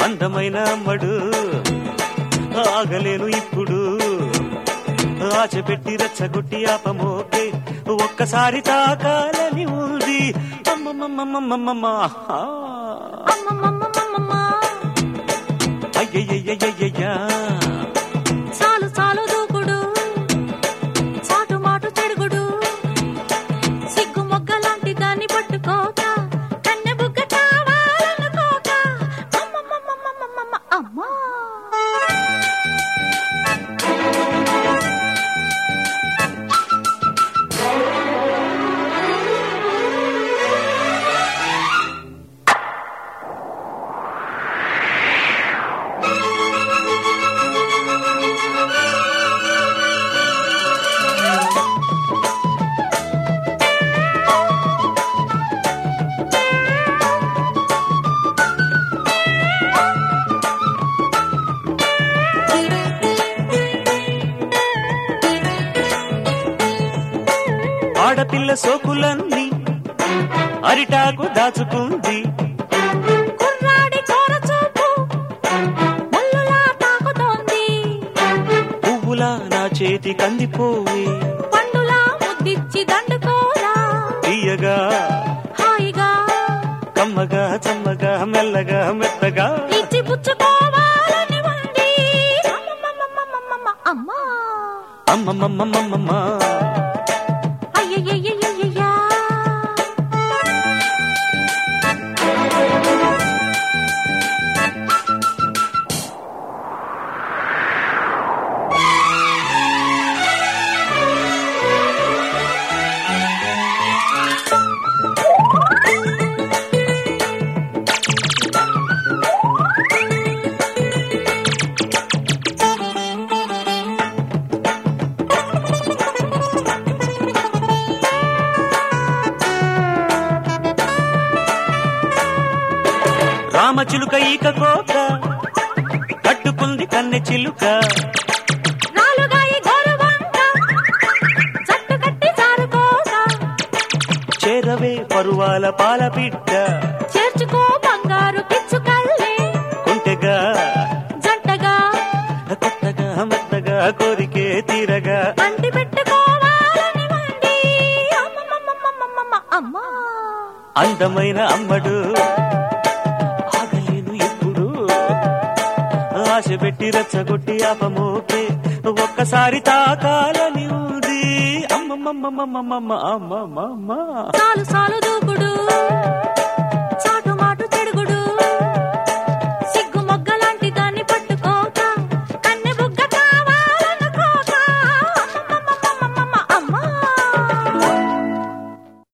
అందమైన అమ్మడు ఆగలేను ఇప్పుడు ఆశ పెట్టి రెచ్చగొట్టి ఆపమోకే ఒక్కసారి తాకాలని ఉంది అమ్మమ్మమ్మమ్మమ్మమ్మ అమ్మమ్మమ్మమ్మమ్మ. అయ్యయ్యయ్యయ్యయ్యా చాలు చాలు దూకుడు చాటు మాటు చెడుగుడు సిగ్గు మొగ్గ లాంటి దాన్ని పట్టుకోక కన్నె బుగ్గ కావాలనుకోక అమ్మమ్మమ్మమ్మమ్మమ్మ. అమ్మా ఆడపిల్ల సోకులన్నీ అరిటాకు దాచుకుంది కుర్రాడి కోర చూపు ముల్లులా తాకుతోంది పువ్వులా నా చేతి కందిపోయి పండులా ముద్దిచ్చి దండుకోరా తీయగా హాయిగా కమ్మగా చమ్మగా మెల్లగా మెత్తగా ఇచ్చి పుచ్చుకోవాలని ఉంది అమ్మమ్మమ్మమ్మమ్మమ్మ. అమ్మా అమ్మమ్మమ్మమ్మమ్మ అయ్యయ్యయ్యయ్యయ్యా. రామచిలుక ఈక కోక కట్టుకుంది కన్నె చిలుక నాలుగాయి గోరువంక, జట్టు కట్టి జారుకోక, చేరవే పరువాల పాల బిడ్డ చేర్చుకో బంగారు పిచ్చుకల్లే కుంటెగా జంటగా కొత్తగా మెత్తగా కోరికే తీరగా అంటి పెట్టుకోవాలని ఉంది అమ్మమ్మమ్మమ్మమ్మమ్మ. అమ్మా అందమైన అమ్మడు ఆగలేను ఎప్పుడు ఆశ పెట్టి రెచ్చగొట్టి ఆపమోకే ఒక్కసారి తాకాలని ఉంది అమ్మమ్మమ్మమ్మమ్మమ్మ అమ్మమ్మమ్మ చాలు చాలు దూకుడు